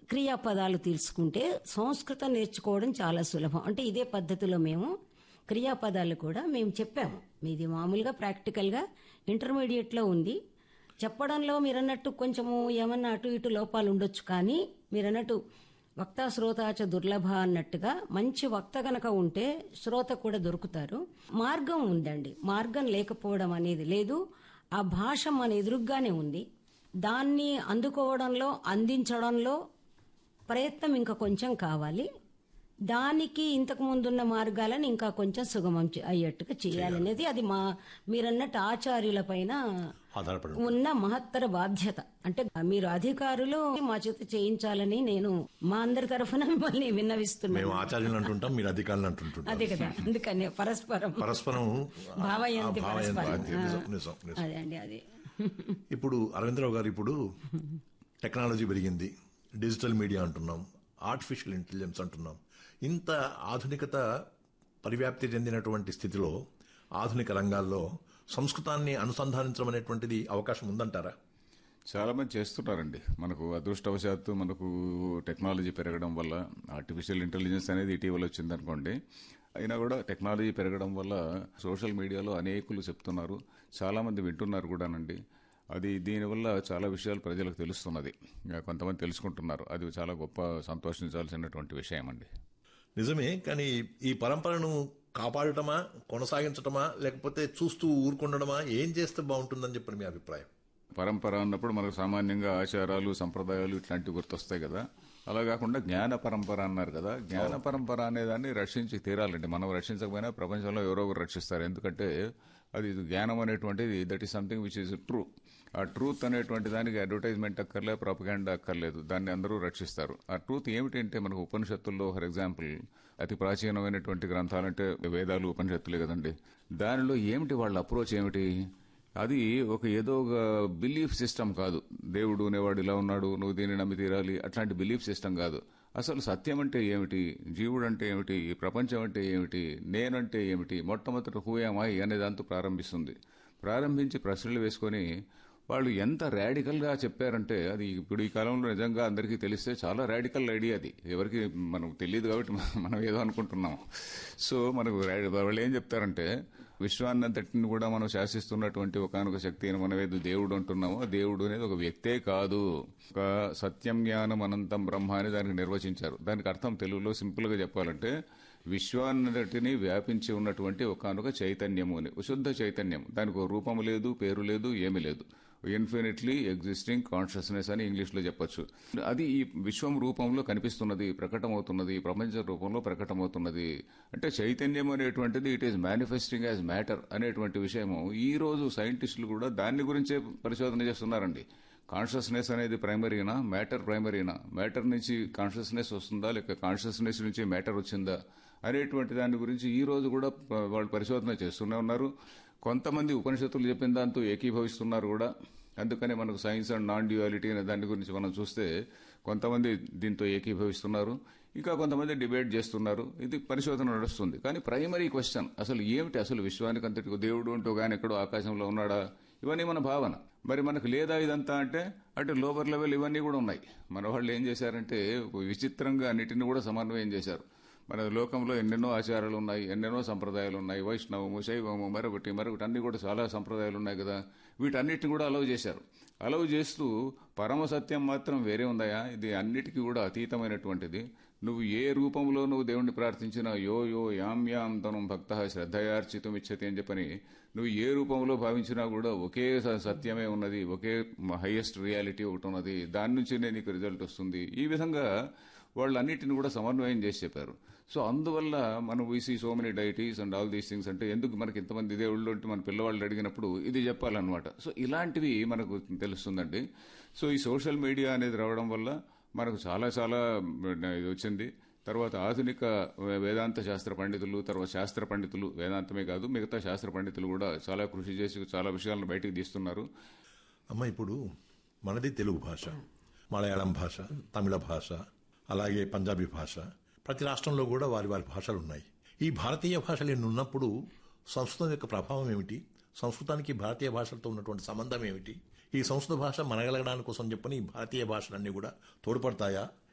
క్రియాపదాలు తీసుకుంటే సంస్కృతం నేర్చుకోవడం చాలా సులభం అంటే ఇదే పద్ధతిలో మేము క్రియాపదాలు కూడా మేము చెప్పాము మీది మామూలుగా ప్రాక్టికల్గా ఇంటర్మీడియట్లో ఉంది చెప్పడంలో మీరన్నట్టు కొంచెము ఏమన్నా అటు ఇటు లోపాలు ఉండొచ్చు కానీ మీరన్నట్టు వక్త శ్రోతాచ దుర్లభ అన్నట్టుగా మంచి వక్త గనక ఉంటే శ్రోత కూడా దొరుకుతారు మార్గం ఉందండి మార్గం లేకపోవడం అనేది లేదు ఆ భాష మన ఎదురుగ్గానే ఉంది దాన్ని అందుకోవడంలో అందించడంలో ప్రయత్నం ఇంకా కొంచెం కావాలి దానికి ఇంతకు ముందున్న మార్గాలను ఇంకా కొంచెం సుగమం చే- అయ్యేట్టుగా చేయాలనేది అది మా మీరన్నట్టు ఆచార్యుల పైన ఆధారపడి ఉన్న మహత్తర బాధ్యత అంటే మీరు అధికారులు మా చేత చేయించాలని నేను మా అందరి తరఫున మిమ్మల్ని విన్నవిస్తున్నాను మేము ఆచార్యులు అంటుంటాం మీరు అధికారులు అంటుంటుంటాం అదే కదా అందుకని పరస్పరం పరస్పరం భావయంతి ఆ, భావయంతి, పరస్పరం అది నిజం, నిజం, నిజం. అదే అండి అదే ఇప్పుడు అరవిందరావు గారు ఇప్పుడు టెక్నాలజీ పెరిగింది డిజిటల్ మీడియా అంటున్నాం ఆర్టిఫిషియల్ ఇంటెలిజెన్స్ అంటున్నాం ఇంత ఆధునికత పరివ్యాప్తి చెందినటువంటి స్థితిలో ఆధునిక రంగాల్లో సంస్కృతాన్ని అనుసంధానించడం అనేటువంటిది అవకాశం ఉందంటారా చాలా మంది చేస్తున్నారండి మనకు అదృష్టవశాత్తు మనకు టెక్నాలజీ పెరగడం వల్ల ఆర్టిఫిషియల్ ఇంటెలిజెన్స్ అనేది ఇటీవల వచ్చిందనుకోండి అయినా కూడా టెక్నాలజీ పెరగడం వల్ల సోషల్ మీడియాలో అనేకులు చెప్తున్నారు చాలా మంది వింటున్నారు కూడానండి అది దీనివల్ల చాలా విషయాలు ప్రజలకు తెలుస్తున్నది ఇంకా కొంతమంది తెలుసుకుంటున్నారు అది చాలా గొప్ప సంతోషించాల్సినటువంటి విషయం అండి నిజమే కానీ ఈ పరంపరను కాపాడటమా కొనసాగించటమా లేకపోతే చూస్తూ ఊరుకుండడమా ఏం చేస్తే బాగుంటుందని చెప్పని మీ అభిప్రాయం పరంపర అన్నప్పుడు మనకు సామాన్యంగా ఆచారాలు సంప్రదాయాలు ఇట్లాంటివి గుర్తొస్తాయి కదా అలా కాకుండా జ్ఞాన పరంపర అన్నారు కదా జ్ఞాన పరంపర అనేదాన్ని రక్షించి తీరాలండి మనం రక్షించకపోయినా ప్రపంచంలో ఎవరో ఒకరు రక్షిస్తారు ఎందుకంటే అది జ్ఞానం అనేటువంటిది that is something which is true ఆ ట్రూత్ అనేటువంటి దానికి అడ్వర్టైజ్మెంట్ అక్కర్లేదు ప్రాపగాండా అక్కర్లేదు దాన్ని అందరూ రక్షిస్తారు ఆ ట్రూత్ ఏమిటంటే మనకు ఉపనిషత్తుల్లో ఫర్ ఎగ్జాంపుల్ అతి ప్రాచీనమైనటువంటి గ్రంథాలంటే వేదాలు ఉపనిషత్తులే కదండి దానిలో ఏమిటి వాళ్ళ అప్రోచ్ ఏమిటి అది ఒక ఏదో ఒక బిలీఫ్ సిస్టమ్ కాదు దేవుడు అనేవాడు ఇలా ఉన్నాడు నువ్వు దీన్ని నమ్మి తీరాలి అట్లాంటి బిలీఫ్ సిస్టమ్ కాదు అసలు సత్యం అంటే ఏమిటి జీవుడు అంటే ఏమిటి ఈ ప్రపంచం అంటే ఏమిటి నేనంటే ఏమిటి మొట్టమొదటి హూయామాయి అనే దాంతో ప్రారంభిస్తుంది ప్రారంభించి ప్రశ్నలు వేసుకొని వాళ్ళు ఎంత రాడికల్ గా చెప్పారంటే అది ఇప్పుడు ఈ కాలంలో నిజంగా అందరికీ తెలిస్తే చాలా రాడికల్ ఐడియా అది ఎవరికి మనకు తెలియదు కాబట్టి మనం ఏదో అనుకుంటున్నాం సో మనకు రా- వాళ్ళు ఏం చెప్తారంటే విశ్వాన్నంతటిని కూడా మనం శాసిస్తున్నటువంటి ఒకనొక శక్తిని మనం ఏదో దేవుడు అంటున్నామో ఆ దేవుడు అనేది ఒక వ్యక్తే కాదు ఒక సత్యం జ్ఞానం అనంతం బ్రహ్మ అని దానికి నిర్వచించారు దానికి అర్థం తెలుగులో సింపుల్ గా చెప్పాలంటే విశ్వాన్నంతటిని వ్యాపించి ఉన్నటువంటి ఒకనొక చైతన్యము అని శుద్ధ చైతన్యం దానికి ఒక రూపము లేదు పేరు లేదు ఏమీ లేదు ఇన్ఫినిట్లీ ఎగ్జిస్టింగ్ కాన్షియస్నెస్ అని ఇంగ్లీష్ లో చెప్పొచ్చు అది ఈ విశ్వం రూపంలో కనిపిస్తున్నది ప్రకటమవుతున్నది ప్రపంచ రూపంలో ప్రకటమవుతున్నది అంటే చైతన్యం అనేటువంటిది it is manifesting as matter అనేటువంటి విషయము ఈ రోజు సైంటిస్టులు కూడా దాని గురించే పరిశోధన చేస్తున్నారండి కాన్షియస్నెస్ అనేది ప్రైమరీనా మ్యాటర్ ప్రైమరీనా మ్యాటర్ నుంచి కాన్షియస్నెస్ వస్తుందా లేక కాన్షియస్నెస్ నుంచి మ్యాటర్ వచ్చిందా అనేటువంటి దాని గురించి ఈ రోజు కూడా ప- వాళ్ళు పరిశోధన చేస్తూనే ఉన్నారు కొంతమంది ఉపనిషత్తులు చెప్పిన దాంతో ఏకీభవిస్తున్నారు కూడా అందుకనే మనకు సైన్స్ అండ్ నాన్ డ్యూయాలిటీ అనే దాని గురించి మనం చూస్తే కొంతమంది దీంతో ఏకీభవిస్తున్నారు ఇంకా కొంతమంది డిబేట్ చేస్తున్నారు ఇది పరిశోధన నడుస్తుంది కానీ ప్రైమరీ క్వశ్చన్ అసలు ఏమిటి అసలు విశ్వానికి అంతటికి దేవుడు అంటూ కానీ ఎక్కడో ఆకాశంలో ఉన్నాడా ఇవన్నీ మన భావన మరి మనకు లేదా ఇదంతా అంటే అటు లోవర్ లెవెల్ ఇవన్నీ కూడా ఉన్నాయి మన వాళ్ళు ఏం చేశారంటే విచిత్రంగా అన్నిటిని కూడా సమన్వయం చేశారు మన లోకంలో ఎన్నెన్నో ఆచారాలు ఉన్నాయి ఎన్నెన్నో సంప్రదాయాలు ఉన్నాయి వైష్ణవము శైవము మరొకటి మరొకటి అన్ని కూడా చాలా సంప్రదాయాలు ఉన్నాయి కదా వీటన్నిటిని కూడా అలవ్ చేశారు అలవ్ చేస్తూ పరమ సత్యం మాత్రం వేరే ఉందయా ఇది అన్నిటికీ కూడా అతీతమైనటువంటిది నువ్వు ఏ రూపంలో నువ్వు దేవుణ్ణి ప్రార్థించినా యో యో యాం యాం తనం భక్త శ్రద్ధయార్చితం ఇచ్చతి అని చెప్పని నువ్వు ఏ రూపంలో భావించినా కూడా ఒకే స- సత్యమే ఉన్నది ఒకే హైయెస్ట్ రియాలిటీ ఒకటి ఉన్నది దాని నుంచినే నీకు రిజల్ట్ వస్తుంది ఈ విధంగా వాళ్ళు అన్నిటిని కూడా సమన్వయం చేసి చెప్పారు సో అందువల్ల మనం we see so many deities and all these things అంటే ఎందుకు మనకి ఇంతమంది దేవుళ్ళు అంటే మన పిల్లవాళ్ళు అడిగినప్పుడు ఇది చెప్పాలన్నమాట సో ఇలాంటివి మనకు తెలుస్తుందండి సో ఈ సోషల్ మీడియా అనేది రావడం వల్ల మనకు చాలా చాలా ఇది వచ్చింది తర్వాత ఆధునిక వేదాంత శాస్త్ర పండితులు తర్వాత శాస్త్ర పండితులు వేదాంతమే కాదు మిగతా శాస్త్ర పండితులు కూడా చాలా కృషి చేసి చాలా విషయాలను బయటికి తీస్తున్నారు అమ్మ ఇప్పుడు మనది తెలుగు భాష మలయాళం భాష తమిళ భాష అలాగే పంజాబీ భాష ప్రతి రాష్ట్రంలో కూడా వారి వారి భాషలు ఉన్నాయి ఈ భారతీయ భాషలు ఎన్ని ఉన్నప్పుడు సంస్కృతం యొక్క ప్రభావం ఏమిటి సంస్కృతానికి భారతీయ భాషలతో ఉన్నటువంటి సంబంధం ఏమిటి ఈ సంస్కృత భాష మనగలగడానికి కోసం చెప్పని ఈ భారతీయ భాషలన్నీ కూడా తోడ్పడతాయా